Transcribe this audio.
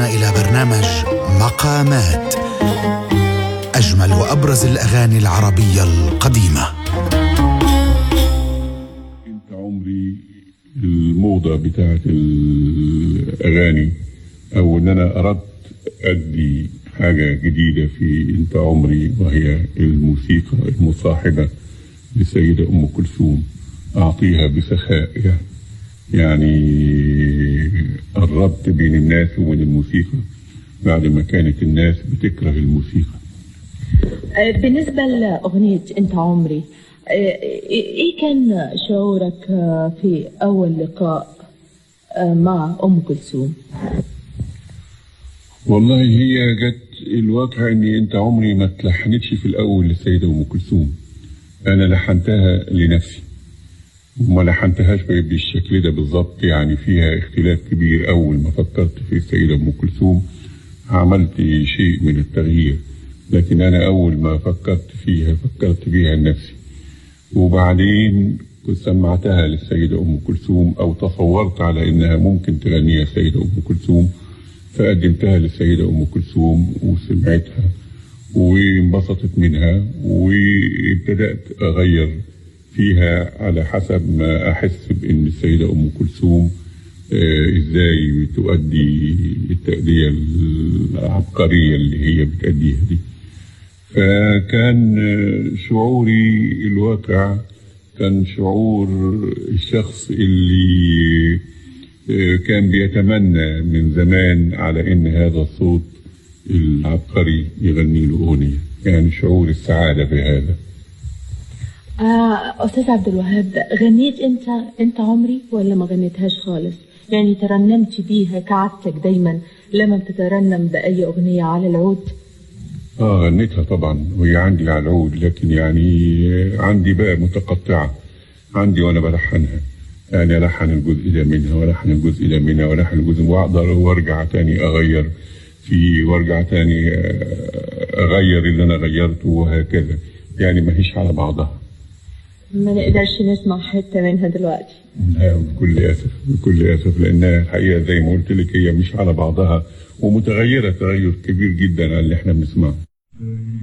إلى برنامج مقامات أجمل وأبرز الأغاني العربية القديمة انت عمري الموضة بتاعت الأغاني أو إن أنا أردت أدي حاجة جديدة في انت عمري وهي الموسيقى المصاحبة للسيدة أم كلثوم أعطيها بسخاء يعني يعني قربت بين الناس وبين الموسيقى بعد ما كانت الناس بتكره الموسيقى آه، بالنسبة لأغنية أنت عمري آه، إيه كان شعورك آه، في أول لقاء آه، مع أم كلثوم؟ والله هي جت الواقع اني انت عمري ما اتلحنتش في الاول للسيده ام كلثوم انا لحنتها لنفسي وما لحنتهاش بالشكل ده بالظبط يعني فيها اختلاف كبير اول ما فكرت في السيده ام كلثوم عملت شيء من التغيير لكن انا اول ما فكرت فيها فكرت بيها لنفسي وبعدين كنت سمعتها للسيدة أم كلثوم أو تصورت على إنها ممكن تغنيها السيدة أم كلثوم فقدمتها للسيدة أم كلثوم وسمعتها وانبسطت منها وابتدأت أغير فيها على حسب ما أحس بأن السيدة أم كلثوم آه، إزاي تؤدي التأدية العبقرية اللي هي بتأديها دي فكان آه، شعوري الواقع كان شعور الشخص اللي آه، كان بيتمنى من زمان على ان هذا الصوت العبقري يغني له اغنيه يعني شعور السعاده بهذا آه أستاذ عبد الوهاب غنيت أنت أنت عمري ولا ما غنيتهاش خالص؟ يعني ترنمت بيها كعادتك دايما لما بتترنم بأي أغنية على العود اه غنيتها طبعا وهي عندي على العود لكن يعني آه، عندي بقى متقطعه عندي وانا بلحنها يعني الحن الجزء ده منها والحن الجزء ده منها والحن الجزء واقدر وارجع تاني اغير فيه وارجع تاني آه، اغير اللي انا غيرته وهكذا يعني ما هيش على بعضها ما نقدرش نسمع حتة منها دلوقتي لا، بكل اسف بكل اسف لانها الحقيقه زي ما قلت لك هي مش على بعضها ومتغيره تغير كبير جدا عن اللي احنا بنسمعه